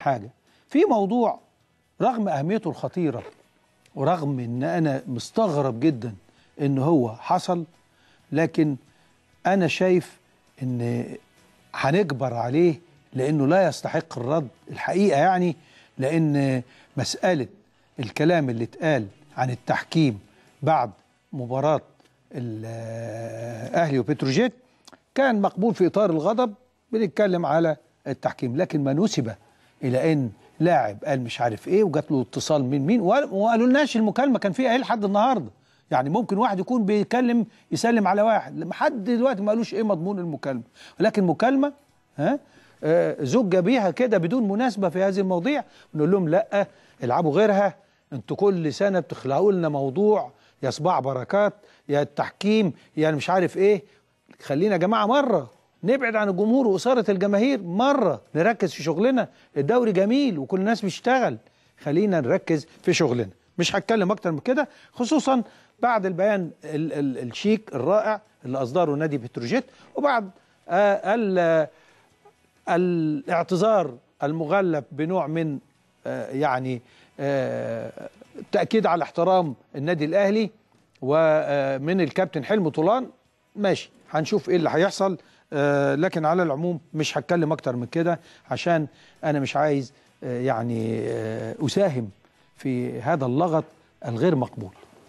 حاجه في موضوع رغم اهميته الخطيره ورغم ان انا مستغرب جدا ان هو حصل لكن انا شايف ان هنجبر عليه لانه لا يستحق الرد الحقيقه يعني لان مساله الكلام اللي اتقال عن التحكيم بعد مباراه الاهلي وبتروجيت كان مقبول في اطار الغضب بنتكلم على التحكيم لكن ما نسب الى ان لاعب قال مش عارف ايه وجات له اتصال من مين وقالوا لناش المكالمه كان فيها ايه لحد النهارده يعني ممكن واحد يكون بيكلم يسلم على واحد لحد دلوقتي ما قالوش ايه مضمون المكالمه ولكن مكالمه ها آه زج بيها كده بدون مناسبه في هذه المواضيع نقول لهم لا العبوا غيرها انتوا كل سنه بتخلقوا لنا موضوع يا صباع بركات يا التحكيم يا مش عارف ايه خلينا يا جماعه مره نبعد عن الجمهور وإثارة الجماهير مرة نركز في شغلنا الدوري جميل وكل الناس بيشتغل خلينا نركز في شغلنا مش هتكلم أكتر من كده خصوصا بعد البيان ال ال الشيك الرائع اللي أصدره نادي بتروجيت وبعد آه ال الاعتذار المغلف بنوع من آه يعني آه تأكيد على احترام النادي الأهلي ومن الكابتن حلمي طولان ماشي هنشوف ايه اللي هيحصل آه لكن على العموم مش هتكلم اكتر من كده عشان انا مش عايز آه يعني آه اساهم في هذا اللغط الغير مقبول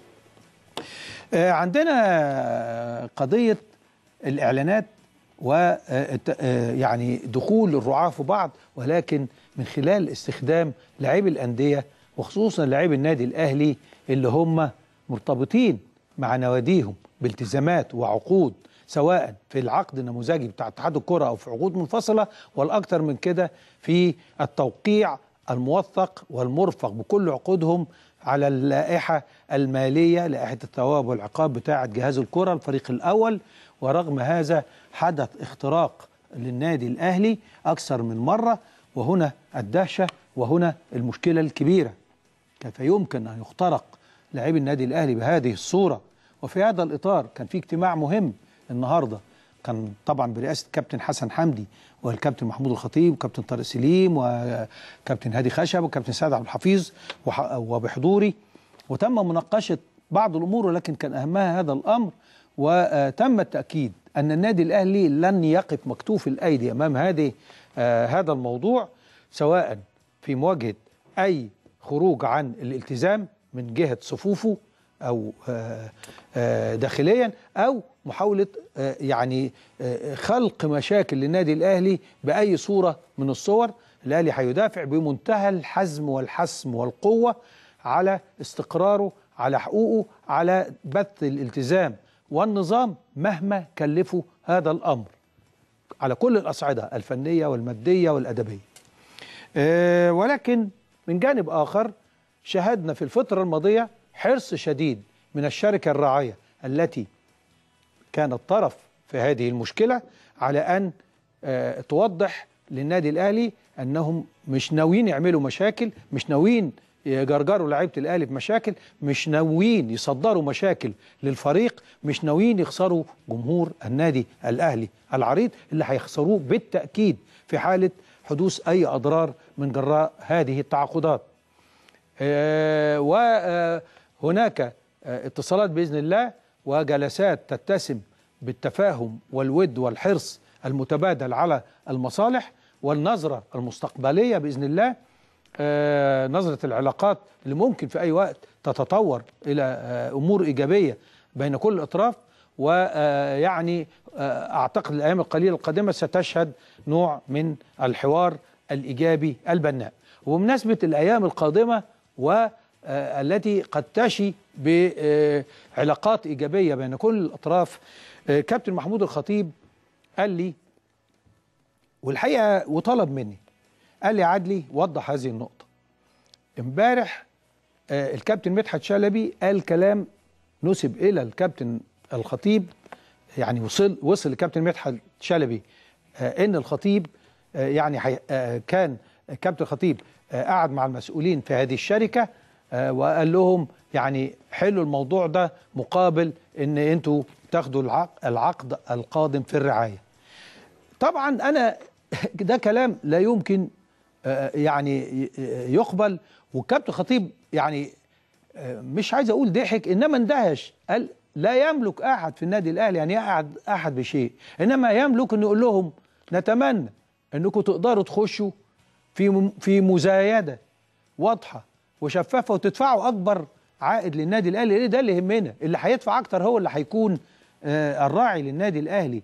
عندنا قضية الإعلانات و يعني دخول الرعاة في بعض ولكن من خلال استخدام لاعبي الأندية وخصوصا لاعبي النادي الأهلي اللي هم مرتبطين مع نواديهم بالتزامات وعقود سواء في العقد النموذجي بتاع اتحاد الكره او في عقود منفصله والاكثر من كده في التوقيع الموثق والمرفق بكل عقودهم على اللائحه الماليه لائحه الثواب والعقاب بتاعه جهاز الكره الفريق الاول ورغم هذا حدث اختراق للنادي الاهلي اكثر من مره وهنا الدهشه وهنا المشكله الكبيره كيف يمكن ان يخترق لاعبي النادي الاهلي بهذه الصوره وفي هذا الاطار كان في اجتماع مهم النهارده كان طبعا برئاسه كابتن حسن حمدي والكابتن محمود الخطيب وكابتن طارق سليم وكابتن هادي خشب وكابتن سعد عبد الحفيظ وبحضوري وتم مناقشه بعض الامور ولكن كان اهمها هذا الامر وتم التاكيد ان النادي الاهلي لن يقف مكتوف الايدي امام هذه آه هذا الموضوع سواء في مواجهه اي خروج عن الالتزام من جهه صفوفه او آه آه داخليا او محاوله يعني خلق مشاكل للنادي الاهلي باي صوره من الصور الاهلي هيدافع بمنتهى الحزم والحسم والقوه على استقراره على حقوقه على بث الالتزام والنظام مهما كلفوا هذا الامر على كل الاصعده الفنيه والماديه والادبيه أه ولكن من جانب اخر شاهدنا في الفتره الماضيه حرص شديد من الشركه الراعيه التي كانت طرف في هذه المشكله على ان أه توضح للنادي الاهلي انهم مش ناويين يعملوا مشاكل مش ناويين يجرجروا لعيبه الاهلي في مشاكل مش ناويين يصدروا مشاكل للفريق مش ناويين يخسروا جمهور النادي الاهلي العريض اللي هيخسروه بالتاكيد في حاله حدوث اي اضرار من جراء هذه التعاقدات آه وهناك آه اتصالات باذن الله وجلسات تتسم بالتفاهم والود والحرص المتبادل على المصالح والنظره المستقبليه باذن الله آه نظرة العلاقات اللي ممكن في أي وقت تتطور إلى آه أمور إيجابية بين كل الأطراف ويعني آه أعتقد الأيام القليلة القادمة ستشهد نوع من الحوار الإيجابي البناء وبمناسبة الأيام القادمة والتي قد تشي بعلاقات إيجابية بين كل الأطراف كابتن محمود الخطيب قال لي والحقيقة وطلب مني قال لي عدلي وضح هذه النقطة امبارح آه الكابتن مدحت شلبي قال كلام نسب إلى الكابتن الخطيب يعني وصل وصل الكابتن مدحت شلبي آه إن الخطيب آه يعني حي آه كان الكابتن الخطيب آه قعد مع المسؤولين في هذه الشركة آه وقال لهم يعني حلوا الموضوع ده مقابل إن أنتوا تاخدوا العقد, العقد القادم في الرعاية طبعا أنا ده كلام لا يمكن آه، يعني ي- يقبل والكابتن خطيب يعني آه، مش عايز اقول ضحك انما اندهش قال لا يملك احد في النادي الاهلي يعني يقعد احد بشيء انما يملك انه يقول لهم نتمنى انكم تقدروا تخشوا في م- في مزايده واضحه وشفافه وتدفعوا اكبر عائد للنادي الاهلي لان ده اللي يهمنا اللي هيدفع اكتر هو اللي هيكون آه، الراعي للنادي الاهلي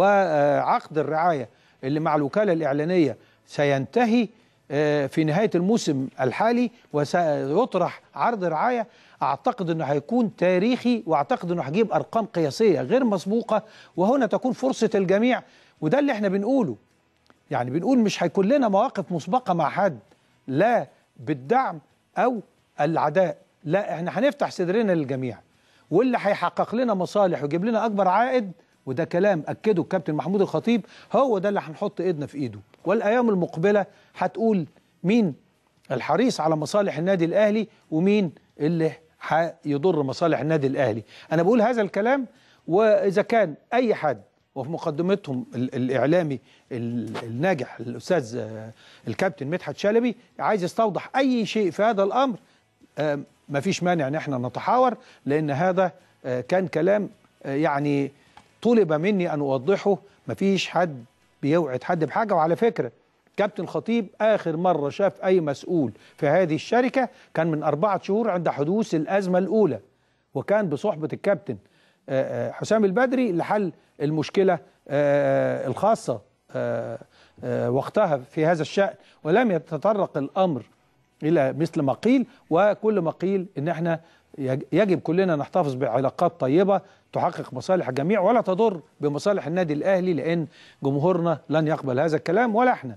وعقد الرعايه اللي مع الوكاله الاعلانيه سينتهي آه، في نهايه الموسم الحالي وسيطرح عرض رعايه اعتقد انه هيكون تاريخي واعتقد انه هيجيب ارقام قياسيه غير مسبوقه وهنا تكون فرصه الجميع وده اللي احنا بنقوله يعني بنقول مش هيكون لنا مواقف مسبقة مع حد لا بالدعم أو العداء لا احنا هنفتح صدرنا للجميع واللي هيحقق لنا مصالح ويجيب لنا أكبر عائد وده كلام أكده الكابتن محمود الخطيب هو ده اللي هنحط إيدنا في إيده والأيام المقبلة هتقول مين الحريص على مصالح النادي الأهلي ومين اللي هيضر مصالح النادي الأهلي أنا بقول هذا الكلام وإذا كان أي حد وفي مقدمتهم ال- الإعلامي ال- الناجح الأستاذ آه، الكابتن مدحت شلبي عايز يستوضح أي شيء في هذا الأمر آه، مفيش مانع ان احنا نتحاور لان هذا آه، كان كلام آه، يعني طلب مني ان اوضحه مفيش حد بيوعد حد بحاجه وعلى فكره كابتن خطيب اخر مره شاف اي مسؤول في هذه الشركه كان من اربعه شهور عند حدوث الازمه الاولى وكان بصحبه الكابتن آه، آه، حسام البدري لحل المشكله آه، الخاصه آه، آه، وقتها في هذا الشان ولم يتطرق الامر الى مثل ما قيل وكل ما قيل ان احنا يج- يجب كلنا نحتفظ بعلاقات طيبه تحقق مصالح الجميع ولا تضر بمصالح النادي الاهلي لان جمهورنا لن يقبل هذا الكلام ولا احنا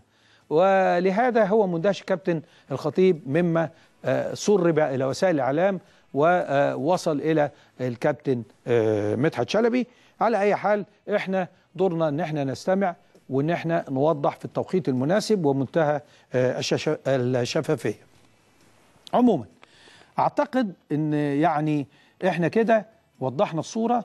ولهذا هو مندهش كابتن الخطيب مما آه، سرب الى وسائل الاعلام ووصل الى الكابتن آه، مدحت شلبي على اي حال احنا دورنا ان احنا نستمع وان احنا نوضح في التوقيت المناسب ومنتهى آه، الشش- الشفافيه عموما اعتقد ان يعني احنا كده وضحنا الصوره